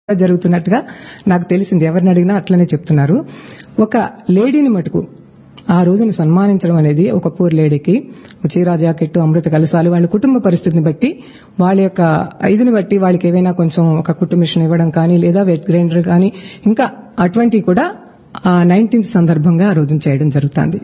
జరుగుతున్నట్టుగా నాకు తెలిసింది ఎవరిని అడిగినా అట్లనే చెప్తున్నారు ఒక లేడీని మటుకు ఆ రోజున సన్మానించడం అనేది ఒక పూర్ లేడీకి చీరా జాకెట్ అమృత కలసాలు వాళ్ళ కుటుంబ పరిస్థితిని బట్టి వాళ్ళ యొక్క ఐదుని బట్టి వాళ్ళకి ఏవైనా కొంచెం ఒక కుట్టు మిషన్ ఇవ్వడం కానీ లేదా వెట్ గ్రైండర్ కానీ ఇంకా అటువంటివి కూడా ఆ నైన్టీన్త్ సందర్భంగా ఆ రోజున చేయడం జరుగుతుంది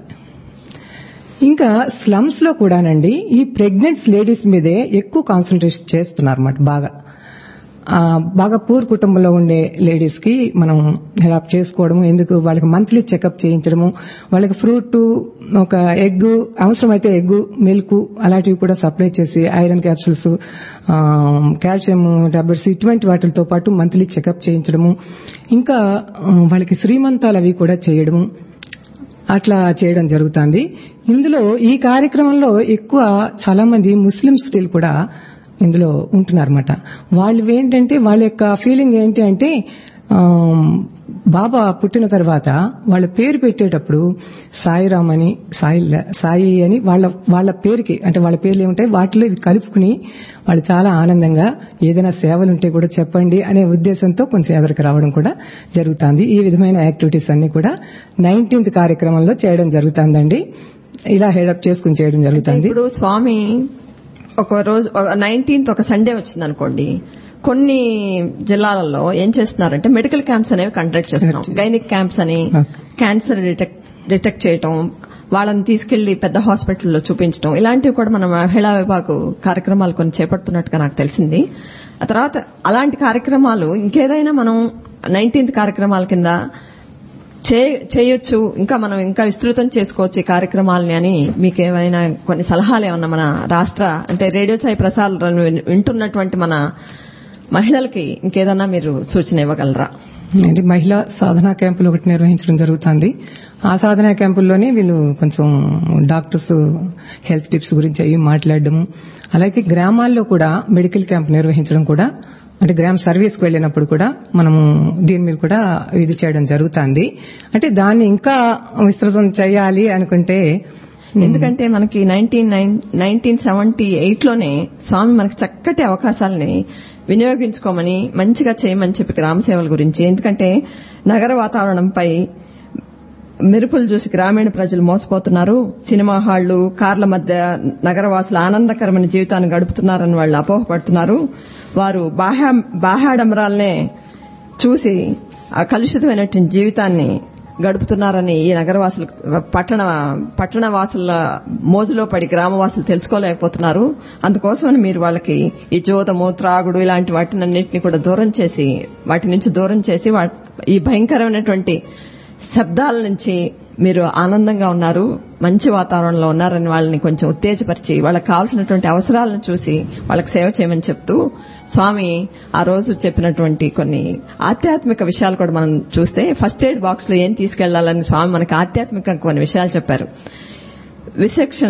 ఇంకా స్లమ్స్ లో కూడానండి ఈ ప్రెగ్నెంట్స్ లేడీస్ మీదే ఎక్కువ కాన్సన్ట్రేషన్ చేస్తున్నారు అన్నమాట బాగా ఆ, బాగా పూర్ కుటుంబంలో ఉండే లేడీస్ కి మనం హెల్ప్ చేసుకోవడము ఎందుకు వాళ్ళకి మంత్లీ చెకప్ చేయించడము వాళ్ళకి ఫ్రూట్ ఒక ఎగ్ అవసరమైతే ఎగ్ మిల్క్ అలాంటివి కూడా సప్లై చేసి ఐరన్ క్యాప్సిల్స్ కాల్షియం టాబ్లెట్స్ ఇటువంటి వాటితో పాటు మంత్లీ చెకప్ చేయించడము ఇంకా ఆ, వాళ్ళకి శ్రీమంతాలు అవి కూడా చేయడము అట్లా చేయడం జరుగుతుంది ఇందులో ఈ కార్యక్రమంలో ఎక్కువ చాలా మంది ముస్లిం స్త్రీలు కూడా ఇందులో ఉంటున్నారన్నమాట వాళ్ళు ఏంటంటే వాళ్ళ యొక్క ఫీలింగ్ ఏంటి అంటే ఆమ్, బాబా పుట్టిన తర్వాత వాళ్ళ పేరు పెట్టేటప్పుడు సాయిరామ్ అని సాయి సాయి అని వాళ్ళ వాళ్ళ పేరుకి అంటే వాళ్ళ పేర్లు ఏముంటాయి వాటిలో ఇవి కలుపుకుని వాళ్ళు చాలా ఆనందంగా ఏదైనా సేవలు ఉంటే కూడా చెప్పండి అనే ఉద్దేశంతో కొంచెం ఎదరికి రావడం కూడా జరుగుతుంది ఈ విధమైన యాక్టివిటీస్ అన్ని కూడా నైన్టీన్త్ కార్యక్రమంలో చేయడం జరుగుతుందండి ఇలా హెడప్ చేసుకుని చేయడం జరుగుతుంది ఇప్పుడు స్వామి ఒక రోజు నైన్టీన్త్ ఒక సండే వచ్చింది అనుకోండి కొన్ని జిల్లాలలో ఏం చేస్తున్నారంటే మెడికల్ క్యాంప్స్ అనేవి కండక్ట్ చేస్తున్నాం గైనిక్ క్యాంప్స్ అని క్యాన్సర్ డిటెక్ట్ డిటెక్ట్ చేయటం వాళ్ళని తీసుకెళ్లి పెద్ద హాస్పిటల్లో చూపించడం ఇలాంటివి కూడా మన మహిళా విభాగ కార్యక్రమాలు కొన్ని చేపడుతున్నట్టుగా నాకు తెలిసింది ఆ తర్వాత అలాంటి కార్యక్రమాలు ఇంకేదైనా మనం నైన్టీన్త్ కార్యక్రమాల కింద చే- చేయొచ్చు ఇంకా మనం ఇంకా విస్తృతం చేసుకోవచ్చు ఈ కార్యక్రమాలని అని మీకు ఏమైనా కొన్ని సలహాలు ఏమన్నా మన రాష్ట్ర అంటే రేడియో సాయి ప్రసారాలను విన్- వింటున్నటువంటి మన మహిళలకి ఇంకేదన్నా మీరు సూచన ఇవ్వగలరా అంటే మహిళా సాధనా క్యాంపులు ఒకటి నిర్వహించడం జరుగుతుంది ఆ సాధనా క్యాంపుల్లోనే వీళ్ళు కొంచెం డాక్టర్స్ హెల్త్ టిప్స్ గురించి అవి మాట్లాడడము అలాగే గ్రామాల్లో కూడా మెడికల్ క్యాంప్ నిర్వహించడం కూడా అంటే గ్రామ సర్వీస్కి వెళ్ళినప్పుడు కూడా మనము దీని మీద కూడా ఇది చేయడం జరుగుతుంది అంటే దాన్ని ఇంకా విస్తృతం చేయాలి అనుకుంటే ఎందుకంటే మనకి నైన్టీన్ నైన్టీన్ సెవెంటీ ఎయిట్ లోనే స్వామి మనకి చక్కటి అవకాశాలని వినియోగించుకోమని మంచిగా చేయమని చెప్పి గ్రామ సేవల గురించి ఎందుకంటే నగర వాతావరణంపై మెరుపులు చూసి గ్రామీణ ప్రజలు మోసపోతున్నారు సినిమా హాళ్లు కార్ల మధ్య నగరవాసులు ఆనందకరమైన జీవితాన్ని గడుపుతున్నారని వాళ్ళు అపోహపడుతున్నారు వారు బాహ్య బాహ్యాడంబరాలనే చూసి ఆ కలుషితమైనటువంటి జీవితాన్ని గడుపుతున్నారని ఈ నగరవాసులు పట్టణ పట్టణ వాసుల మోజులో పడి గ్రామవాసులు తెలుసుకోలేకపోతున్నారు అందుకోసమని మీరు వాళ్ళకి ఈ జోదము త్రాగుడు ఇలాంటి వాటినన్నింటినీ కూడా దూరం చేసి వాటి నుంచి దూరం చేసి వా- ఈ భయంకరమైనటువంటి శబ్దాల నుంచి మీరు ఆనందంగా ఉన్నారు మంచి వాతావరణంలో ఉన్నారని వాళ్ళని కొంచెం ఉత్తేజపరిచి వాళ్ళకి కావాల్సినటువంటి అవసరాలను చూసి వాళ్ళకి సేవ చేయమని చెప్తూ స్వామి ఆ రోజు చెప్పినటువంటి కొన్ని ఆధ్యాత్మిక విషయాలు కూడా మనం చూస్తే ఫస్ట్ ఎయిడ్ బాక్స్ లో ఏం తీసుకెళ్లాలని స్వామి మనకి ఆధ్యాత్మిక కొన్ని విషయాలు చెప్పారు విచక్షణ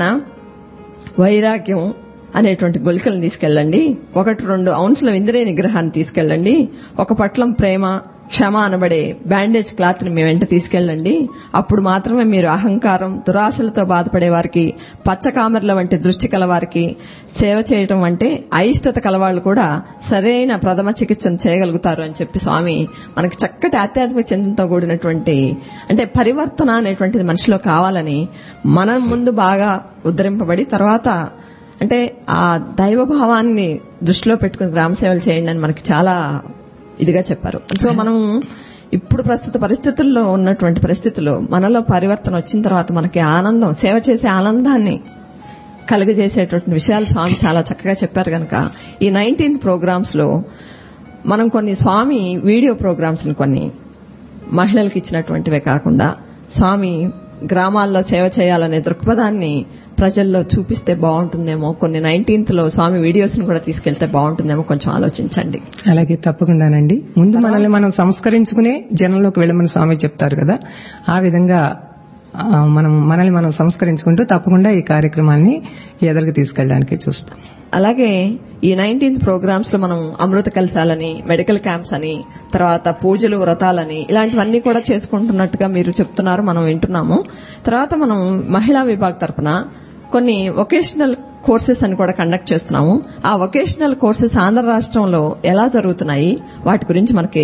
వైరాగ్యం అనేటువంటి గుళికలను తీసుకెళ్ళండి ఒకటి రెండు ఔన్స్ల ఇంద్రియ నిగ్రహాన్ని తీసుకెళ్ళండి ఒక పట్లం ప్రేమ క్షమ అనబడే బ్యాండేజ్ క్లాత్ ని మీ వెంట తీసుకెళ్ళండి అప్పుడు మాత్రమే మీరు అహంకారం దురాశలతో బాధపడే వారికి పచ్చకామర్ల వంటి దృష్టి కలవారికి సేవ చేయటం అంటే అయిష్టత కలవాళ్ళు కూడా సరైన ప్రథమ చికిత్సను చేయగలుగుతారు అని చెప్పి స్వామి మనకి చక్కటి ఆధ్యాత్మిక చింతనతో కూడినటువంటి అంటే పరివర్తన అనేటువంటిది మనిషిలో కావాలని మనం ముందు బాగా ఉద్ధరింపబడి తర్వాత అంటే ఆ దైవ భావాన్ని దృష్టిలో పెట్టుకుని గ్రామ సేవలు చేయండి అని మనకి చాలా ఇదిగా చెప్పారు సో మనం ఇప్పుడు ప్రస్తుత పరిస్థితుల్లో ఉన్నటువంటి పరిస్థితుల్లో మనలో పరివర్తన వచ్చిన తర్వాత మనకి ఆనందం సేవ చేసే ఆనందాన్ని కలుగజేసేటువంటి విషయాలు స్వామి చాలా చక్కగా చెప్పారు కనుక ఈ నైన్టీన్త్ ప్రోగ్రామ్స్ లో మనం కొన్ని స్వామి వీడియో ప్రోగ్రామ్స్ ని కొన్ని మహిళలకు ఇచ్చినటువంటివే కాకుండా స్వామి గ్రామాల్లో సేవ చేయాలనే దృక్పథాన్ని ప్రజల్లో చూపిస్తే బాగుంటుందేమో కొన్ని నైన్టీన్త్ లో స్వామి వీడియోస్ ను కూడా తీసుకెళ్తే బాగుంటుందేమో కొంచెం ఆలోచించండి అలాగే తప్పకుండానండి ముందు మనల్ని మనం సంస్కరించుకునే జనంలోకి వెళ్ళమని స్వామి చెప్తారు కదా ఆ విధంగా ఆ, మనం మనల్ని మనం సంస్కరించుకుంటూ తప్పకుండా ఈ కార్యక్రమాన్ని ఎదరికి తీసుకెళ్ళడానికి చూస్తాం అలాగే ఈ నైన్టీన్త్ ప్రోగ్రామ్స్ లో మనం అమృత కలశాలని మెడికల్ క్యాంప్స్ అని తర్వాత పూజలు వ్రతాలని ఇలాంటివన్నీ కూడా చేసుకుంటున్నట్టుగా మీరు చెప్తున్నారు మనం వింటున్నాము తర్వాత మనం మహిళా విభాగ్ తరపున కొన్ని వొకేషనల్ కోర్సెస్ అని కూడా కండక్ట్ చేస్తున్నాము ఆ వొకేషనల్ కోర్సెస్ ఆంధ్ర రాష్ట్రంలో ఎలా జరుగుతున్నాయి వాటి గురించి మనకి